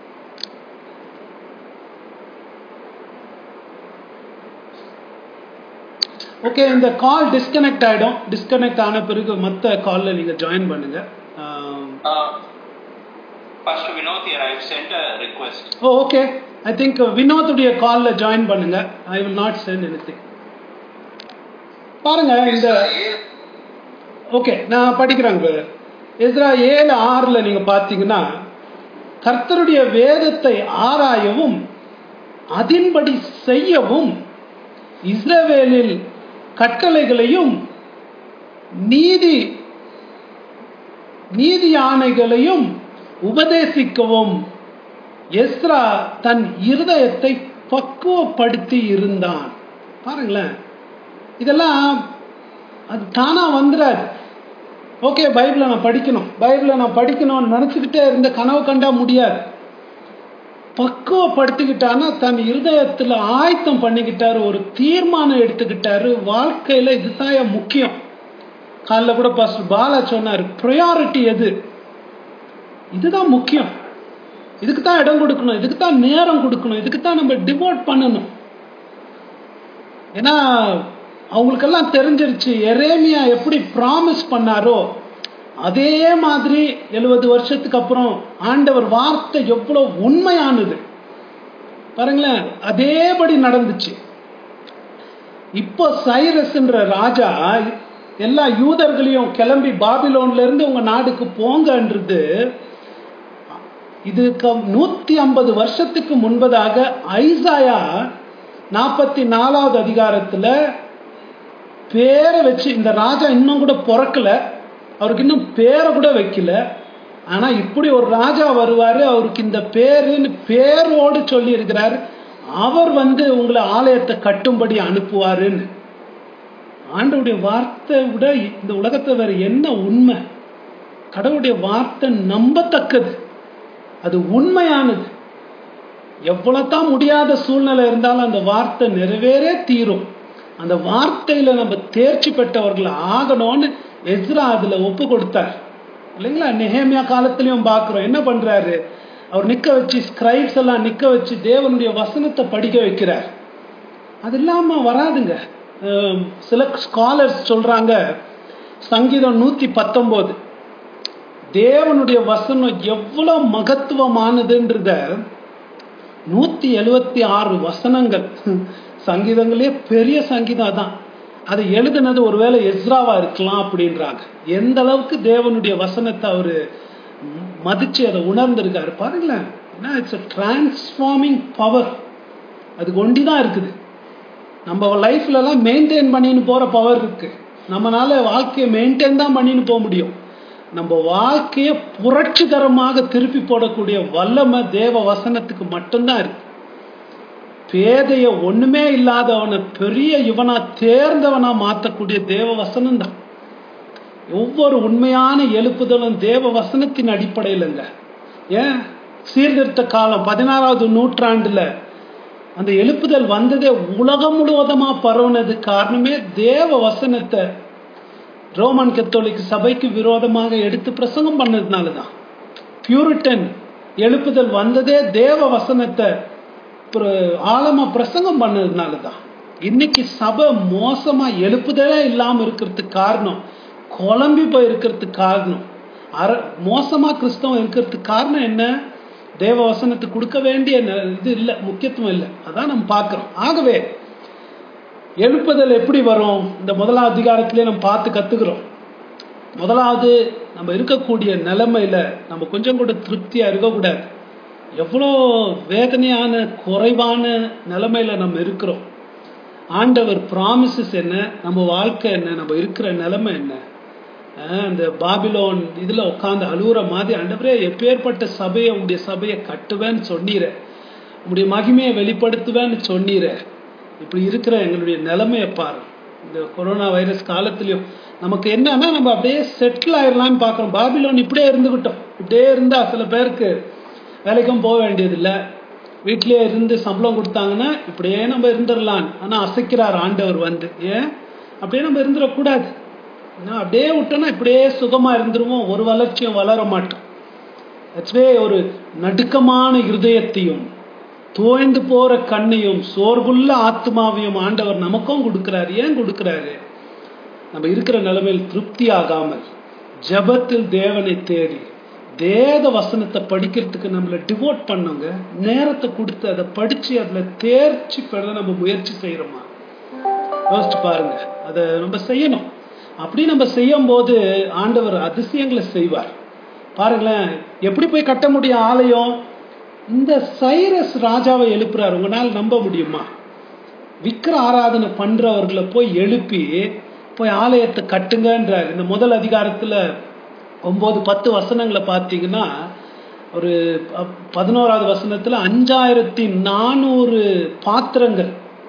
ஓகே இந்த கால் டிஸ்கனெக்ட் ஆயிடும் டிஸ்கனெக்ட் ஆன பிறகு மற்ற கால்ல நீங்க ஜாயின் பண்ணுங்க ஆம், Uh, Pastor Vinod here, I've sent a request. Oh okay I think வினோத்துடைய காலில் ஜாயின் பண்ணுங்க I will not sent any பாருங்க இந்த ஓகே நான் படிக்கிறேங்க brother. எஸ்ரா ஏழு ஆறில் நீங்க பார்த்தீங்கன்னா கர்த்தருடைய வேதத்தை ஆராயவும் அதின்படி செய்யவும் இஸ்ரவேலில் கட்டளைகளையும் நீதி நீதி ஆணைகளையும் உபதேசிக்கவும் எஸ்ரா தன் இருதயத்தை பக்குவப்படுத்தி இருந்தான் பாருங்களேன் இதெல்லாம் அது தானா வந்துடாது ஓகே பைபிளை நான் படிக்கணும் பைபிளை நான் படிக்கணும்னு நினச்சிக்கிட்டே இருந்த கனவு கண்டா முடியாது பக்குவப்படுத்திக்கிட்டான்னா தன் இருதயத்தில் ஆயத்தம் பண்ணிக்கிட்டாரு ஒரு தீர்மானம் எடுத்துக்கிட்டாரு வாழ்க்கையில் இதுதான் என் முக்கியம் காலைல கூட பாஸ்டர் பாலா சொன்னார் ப்ரையாரிட்டி எது இதுதான் முக்கியம் இதுக்கு தான் இடம் கொடுக்கணும் இதுக்கு தான் நேரம் கொடுக்கணும் இதுக்கு தான் நம்ம டிவோட் பண்ணணும் ஏன்னா அவங்களுக்கெல்லாம் தெரிஞ்சிருச்சு எரேமியா எப்படி ப்ராமிஸ் பண்ணாரோ அதே மாதிரி எழுபது வருஷத்துக்கு அப்புறம் ஆண்டவர் வார்த்தை எவ்வளோ உண்மையானது பாருங்களேன் அதேபடி நடந்துச்சு இப்போ சைரஸ்ன்ற ராஜா எல்லா யூதர்களையும் கிளம்பி பாபிலோன்ல இருந்து உங்க நாடுக்கு போங்கன்றது இதுக்கு நூத்தி ஐம்பது வருஷத்துக்கு முன்பதாக ஐசாயா நாற்பத்தி நாலாவது அதிகாரத்துல பேரை வச்சு இந்த ராஜா இன்னும் கூட பிறக்கல அவருக்கு இன்னும் பேரை கூட வைக்கல ஆனா இப்படி ஒரு ராஜா வருவாரு அவருக்கு இந்த பேருன்னு பேரோடு சொல்லி இருக்கிறாரு அவர் வந்து உங்களை ஆலயத்தை கட்டும்படி அனுப்புவாருன்னு ஆண்டவுடைய வார்த்தை விட இந்த உலகத்தை வேற என்ன உண்மை கடவுளுடைய வார்த்தை நம்பத்தக்கது அது உண்மையானது எவ்வளவுதான் முடியாத சூழ்நிலை இருந்தாலும் அந்த வார்த்தை நிறைவேறே தீரும் அந்த வார்த்தையில நம்ம தேர்ச்சி பெற்றவர்கள் ஆகணும்னு எஸ்ரா அதுல ஒப்பு கொடுத்தார் இல்லைங்களா நெஹேமியா காலத்திலையும் பார்க்கிறோம் என்ன பண்றாரு அவர் நிக்க வச்சு ஸ்கிரைப்ஸ் எல்லாம் நிக்க வச்சு தேவனுடைய வசனத்தை படிக்க வைக்கிறார் அது இல்லாம வராதுங்க அஹ் சில ஸ்காலர்ஸ் சொல்றாங்க சங்கீதம் நூத்தி பத்தொன்பது தேவனுடைய வசனம் எவ்வளவு மகத்துவமானதுன்றத நூத்தி எழுவத்தி ஆறு வசனங்கள் சங்கீதங்களே பெரிய சங்கீதம் தான் அதை எழுதுனது ஒருவேளை எஸ்ராவா இருக்கலாம் அப்படின்றாங்க எந்த அளவுக்கு தேவனுடைய வசனத்தை அவரு மதிச்சு அதை உணர்ந்திருக்காரு பாருங்களேன் ஏன்னா இட்ஸ் டிரான்ஸ்ஃபார்மிங் பவர் அதுக்கு ஒண்டி தான் இருக்குது நம்ம லைஃப்லலாம் மெயின்டைன் பண்ணின்னு போற பவர் இருக்கு நம்மளால வாழ்க்கையை மெயின்டைன் தான் பண்ணின்னு போக முடியும் நம்ம வாழ்க்கையை புரட்சிகரமாக திருப்பி போடக்கூடிய வல்லமை தேவ வசனத்துக்கு மட்டும்தான் இருக்கு பேதைய ஒண்ணுமே இல்லாதவனை பெரிய இவனா தேர்ந்தவனா மாத்தக்கூடிய தேவ வசனம் தான் ஒவ்வொரு உண்மையான எழுப்புதலும் தேவ வசனத்தின் அடிப்படையிலங்க ஏன் சீர்திருத்த காலம் பதினாறாவது நூற்றாண்டுல அந்த எழுப்புதல் வந்ததே உலகம் முழுவதுமா பரவுனது காரணமே தேவ வசனத்தை ரோமன் கத்தோலிக் சபைக்கு விரோதமாக எடுத்து பிரசங்கம் பண்ணதுனால தான் பியூரிட்டன் எழுப்புதல் வந்ததே தேவ வசனத்தை ஆழமா பிரசங்கம் பண்ணதுனால தான் இன்னைக்கு சபை மோசமா எழுப்புதலே இல்லாம இருக்கிறதுக்கு காரணம் குழம்பி போய் இருக்கிறதுக்கு காரணம் அற மோசமா கிறிஸ்தவம் இருக்கிறதுக்கு காரணம் என்ன தேவ வசனத்துக்கு கொடுக்க வேண்டிய இது இல்லை முக்கியத்துவம் இல்லை அதான் நம்ம பார்க்கிறோம் ஆகவே எழுப்புதல் எப்படி வரும் இந்த முதலாவது அதிகாரத்திலே நம்ம பார்த்து கத்துக்கிறோம் முதலாவது நம்ம இருக்கக்கூடிய நிலைமையில நம்ம கொஞ்சம் கூட திருப்தியா இருக்கக்கூடாது எவ்வளோ வேதனையான குறைவான நிலைமையில நம்ம இருக்கிறோம் ஆண்டவர் ப்ராமிசஸ் என்ன நம்ம வாழ்க்கை என்ன நம்ம இருக்கிற நிலைமை என்ன அந்த பாபிலோன் இதுல உட்காந்து அழுகுற மாதிரி ஆண்டவரே எப்பேற்பட்ட சபையை உங்களுடைய சபையை கட்டுவேன்னு சொன்னீர உங்களுடைய மகிமையை வெளிப்படுத்துவேன்னு சொன்னீர இப்படி இருக்கிற எங்களுடைய நிலைமையை பாரு இந்த கொரோனா வைரஸ் காலத்திலையும் நமக்கு என்னன்னா நம்ம அப்படியே செட்டில் ஆயிடலாம்னு பார்க்குறோம் பாபிலோன் இப்படியே இருந்துகிட்டோம் இப்படியே இருந்தா சில பேருக்கு வேலைக்கும் போக வேண்டியதில்லை வீட்டிலேயே இருந்து சம்பளம் கொடுத்தாங்கன்னா இப்படியே நம்ம இருந்துடலாம் ஆனால் அசைக்கிறார் ஆண்டவர் வந்து ஏன் அப்படியே நம்ம இருந்துடக்கூடாது அப்படியே விட்டோம்னா இப்படியே சுகமா இருந்துருவோம் ஒரு வளர்ச்சியும் வளர மாட்டோம் ஆக்சுவலே ஒரு நடுக்கமான இருதயத்தையும் தோய்ந்து போற கண்ணையும் சோர்வுள்ள ஆத்மாவையும் ஆண்டவர் நமக்கும் கொடுக்கிறாரு ஏன் கொடுக்கிறாரு நம்ம இருக்கிற நிலைமையில் திருப்தி ஆகாமல் ஜபத்தில் தேவனை தேடி வேத வசனத்தை படிக்கிறதுக்கு நம்மளை டிவோட் பண்ணுங்க நேரத்தை கொடுத்து அதை படிச்சு அதுல தேர்ச்சி பெற நம்ம முயற்சி செய்யறோமா யோசிச்சு பாருங்க அதை நம்ம செய்யணும் அப்படி நம்ம செய்யும் போது ஆண்டவர் அதிசயங்களை செய்வார் பாருங்களேன் எப்படி போய் கட்ட முடியும் ஆலயம் இந்த சைரஸ் ராஜாவை எழுப்புறாரு உங்களால் நம்ப முடியுமா விக்கிர ஆராதனை பண்றவர்களை போய் எழுப்பி போய் ஆலயத்தை கட்டுங்கன்றார் இந்த முதல் அதிகாரத்துல ஒன்பது பத்து வசனங்களை பார்த்தீங்கன்னா ஒரு பதினோராவது வசனத்துல அஞ்சாயிரத்தி நானூறு பாத்திரங்கள்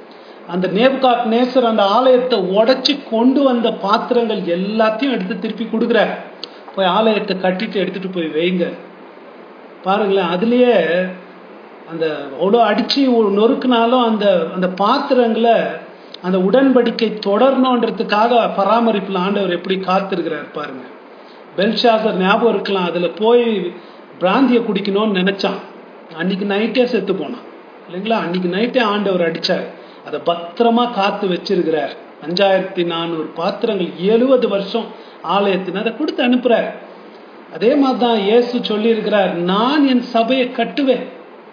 அந்த நேபுகாத் நேசர் அந்த ஆலயத்தை உடைச்சு கொண்டு வந்த பாத்திரங்கள் எல்லாத்தையும் எடுத்து திருப்பி கொடுக்குறார் போய் ஆலயத்தை கட்டிட்டு எடுத்துட்டு போய் வைங்க பாருங்களேன் அதுலயே அந்த அவ்வளோ அடிச்சு ஒரு நொறுக்குனாலும் அந்த அந்த பாத்திரங்களை அந்த உடன்படிக்கை தொடரணுன்றதுக்காக பராமரிப்பில் ஆண்டவர் எப்படி காத்திருக்கிறார் பாருங்க பெல்ஷாசர் ஞாபகம் இருக்கலாம் அதுல போய் பிராந்தியை குடிக்கணும்னு நினைச்சான் அன்னைக்கு நைட்டே செத்து போனான் இல்லைங்களா அன்னைக்கு நைட்டே ஆண்டவர் அடிச்சார் அதை பத்திரமா காத்து வச்சிருக்கிறார் அஞ்சாயிரத்தி நானூறு பாத்திரங்கள் எழுபது வருஷம் ஆலயத்தின் அதை கொடுத்து அனுப்புறார் அதே மாதிரி தான் இயேசு சொல்லியிருக்கிறார் நான் என் சபையை கட்டுவேன்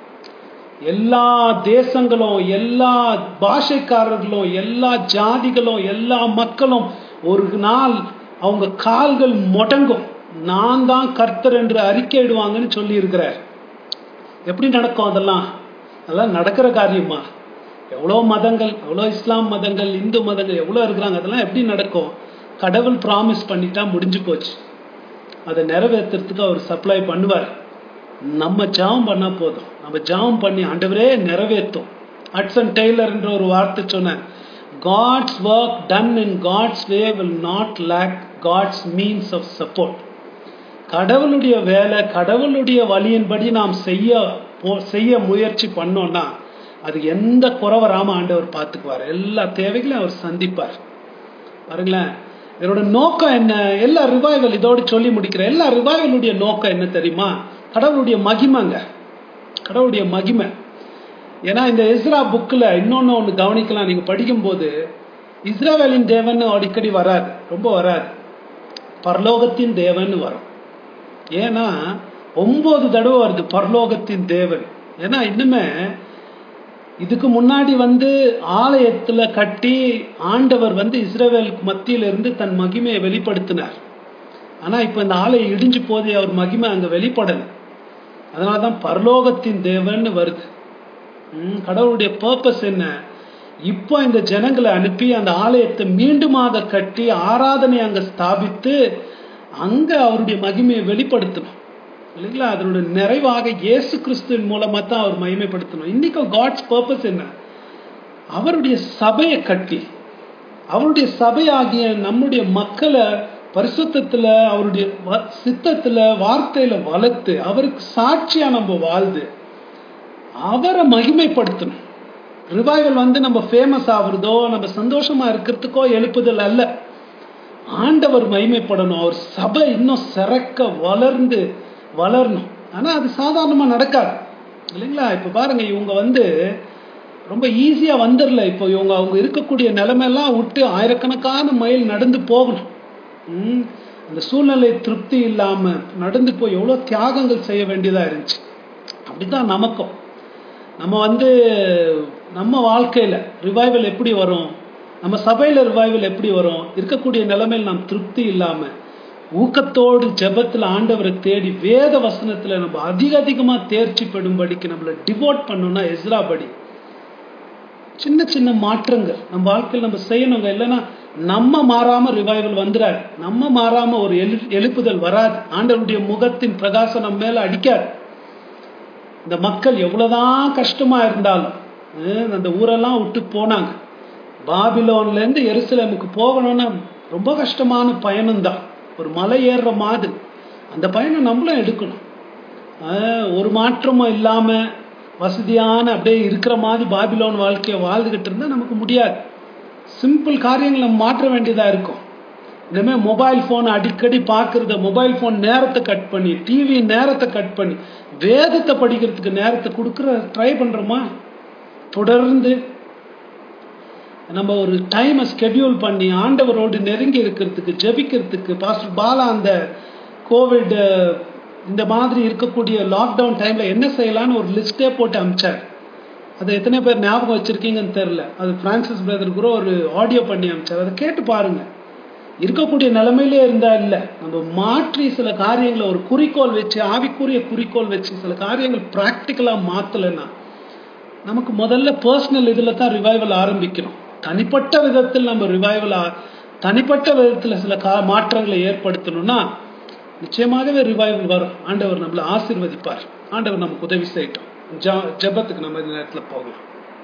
எல்லா தேசங்களும் எல்லா பாஷைக்காரர்களும் எல்லா ஜாதிகளும் எல்லா மக்களும் ஒரு நாள் அவங்க கால்கள் முடங்கும் நான் தான் கர்த்தர் என்று அறிக்கையிடுவாங்கன்னு சொல்லி இருக்கிறார் எப்படி நடக்கும் அதெல்லாம் அதெல்லாம் நடக்கிற காரியமா எவ்வளோ மதங்கள் எவ்வளோ இஸ்லாம் மதங்கள் இந்து மதங்கள் எவ்வளோ இருக்கிறாங்க அதெல்லாம் எப்படி நடக்கும் கடவுள் ப்ராமிஸ் பண்ணிட்டா முடிஞ்சு போச்சு அதை நிறைவேற்றுறதுக்கு அவர் சப்ளை பண்ணுவார் நம்ம ஜாம் பண்ணா போதும் நம்ம ஜாம் பண்ணி ஆண்டவரே நிறைவேற்றும் அட்சன் டெய்லர்ன்ற ஒரு வார்த்தை சொன்னார் God's work done in God's way will not lack God's means of support கடவுளுடைய வேலை கடவுளுடைய வழியின்படி நாம் செய்ய போ- செய்ய முயற்சி பண்ணோம்னா அது எந்த குறை வராம ஆண்டவர் பார்த்துக்குவார் எல்லா தேவைகளையும் அவர் சந்திப்பார் பாருங்களேன் இதோட நோக்கம் என்ன எல்லா ரிவைவல் இதோடு சொல்லி முடிக்கிற எல்லா ரிவைவலுடைய நோக்கம் என்ன தெரியுமா கடவுளுடைய மகிமைங்க கடவுளுடைய மகிமை ஏன்னா இந்த இஸ்ரா புக்கில் இன்னொன்று ஒன்று கவனிக்கலாம் நீங்கள் படிக்கும்போது இஸ்ராவேலின் தேவன் அடிக்கடி வராது ரொம்ப வராது பரலோகத்தின் தேவன் வரும் ஏன்னா ஒன்பது தடவை வருது பரலோகத்தின் தேவன் ஏன்னா இன்னுமே இதுக்கு முன்னாடி வந்து ஆலயத்துல கட்டி ஆண்டவர் வந்து இஸ்ரவேலுக்கு மத்தியில இருந்து தன் மகிமையை வெளிப்படுத்தினார் ஆனா இப்ப இந்த ஆலயம் இடிஞ்சு போதே அவர் மகிமை அங்க வெளிப்படல அதனாலதான் பரலோகத்தின் தேவன் வருது ம், கடவுளுடைய பர்பஸ் என்ன இப்போ இந்த ஜனங்களை அனுப்பி அந்த ஆலயத்தை மீண்டுமாக கட்டி ஆராதனை அங்க ஸ்தாபித்து அங்க அவருடைய மகிமையை வெளிப்படுத்தணும் இல்லைங்களா அதனுடைய நிறைவாக இயேசு கிறிஸ்துவின் மூலமா தான் அவர் மகிமைப்படுத்தணும் இன்னைக்கும் காட்ஸ் பர்பஸ் என்ன அவருடைய சபையை கட்டி அவருடைய சபையாகிய நம்முடைய மக்களை பரிசுத்தத்துல அவருடைய வ- சித்தத்துல வார்த்தையில வளர்த்து அவருக்கு சாட்சியா நம்ம வாழ்ந்து அவரை மகிமைப்படுத்தணும் ரிவைவல் வந்து நம்ம ஃபேமஸ் ஆகுறதோ நம்ம சந்தோஷமா இருக்கிறதுக்கோ எழுப்புதல் அல்ல ஆண்டவர் மகிமைப்படணும் அவர் சபை இன்னும் சிறக்க வளர்ந்து வளரணும் ஆனா அது சாதாரணமா நடக்காது இல்லைங்களா இப்ப பாருங்க இவங்க வந்து ரொம்ப ஈஸியா வந்துடல இப்போ இவங்க அவங்க இருக்கக்கூடிய நிலைமையெல்லாம் விட்டு ஆயிரக்கணக்கான மைல் நடந்து போகணும் ம், அந்த சூழ்நிலை திருப்தி இல்லாம நடந்து போய் எவ்வளவு தியாகங்கள் செய்ய வேண்டியதா இருந்துச்சு அப்படித்தான் நமக்கும் நம்ம வந்து நம்ம வாழ்க்கையில ரிவைவல் எப்படி வரும் நம்ம சபையில ரிவைவல் எப்படி வரும் இருக்கக்கூடிய நிலைமையில் நாம் திருப்தி இல்லாம ஊக்கத்தோடு ஜெபத்துல ஆண்டவரை தேடி வேத வசனத்துல நம்ம அதிக அதிகமா தேர்ச்சி பெறும்படிக்கு நம்மளை டிவோட் பண்ணோம்னா எஸ்ரா படி சின்ன சின்ன மாற்றங்கள் நம்ம வாழ்க்கையில் நம்ம செய்யணுங்க இல்லைன்னா நம்ம மாறாம ரிவைவல் வந்துடாது நம்ம மாறாம ஒரு எழு எழுப்புதல் வராது ஆண்டவருடைய முகத்தின் பிரகாசம் நம்ம மேல அடிக்காது இந்த மக்கள் எவ்வளவுதான் கஷ்டமா இருந்தாலும் ஹம், அந்த ஊரெல்லாம் விட்டு போனாங்க பாபிலோன்ல இருந்து எருசலேமுக்கு போகணும்னா ரொம்ப கஷ்டமான பயணம் தான் ஒரு மலை ஏறுற மாதிரி அந்த பயணம் நம்மளும் எடுக்கணும் ஆஹ், ஒரு மாற்றமும் இல்லாம வசதியான அப்படியே இருக்கிற மாதிரி பாபிலோன் வாழ்க்கையை வாழ்ந்துகிட்டு இருந்தா நமக்கு முடியாது சிம்பிள் காரியங்களை நம்ம மாற்ற வேண்டியதா இருக்கும் இனிமே மொபைல் ஃபோன் அடிக்கடி பார்க்கறத மொபைல் ஃபோன் நேரத்தை கட் பண்ணி டிவி நேரத்தை கட் பண்ணி வேதத்தை படிக்கிறதுக்கு நேரத்தை கொடுக்குற ட்ரை பண்றோமா தொடர்ந்து நம்ம ஒரு டைமை ஸ்கெடியூல் பண்ணி ஆண்டவரோடு நெருங்கி இருக்கிறதுக்கு ஜெபிக்கிறதுக்கு பாஸ்டர் பாலா அந்த கோவிட் இந்த மாதிரி இருக்கக்கூடிய லாக்டவுன் டைம்ல என்ன செய்யலாம்னு ஒரு லிஸ்டே போட்டு அமிச்சார் அதை எத்தனை பேர் ஞாபகம் வச்சிருக்கீங்கன்னு தெரியல அது பிரான்சிஸ் பிரதர் கூட ஒரு ஆடியோ பண்ணி அமிச்சார் அதை கேட்டு பாருங்க இருக்கக்கூடிய நிலைமையிலே இருந்தா இல்ல நம்ம மாற்றி சில காரியங்களை ஒரு குறிக்கோள் வச்சு ஆவிக்குரிய குறிக்கோள் வச்சு சில காரியங்கள் பிராக்டிக்கலா மாத்தலைன்னா நமக்கு முதல்ல பர்சனல் இதுல தான் ரிவைவல் ஆரம்பிக்கணும் தனிப்பட்ட விதத்தில் நம்ம ரிவைவல் தனிப்பட்ட விதத்துல சில கா மாற்றங்களை ஏற்படுத்தணும்னா நிச்சயமாகவே ரிவைவல் வரும் ஆண்டவர் நம்மளை ஆசீர்வதிப்பார் ஆண்டவர் நமக்கு உதவி செய்யட்டும் ஜ- ஜெபத்துக்கு நம்ம இந்த நேரத்துல போகலாம்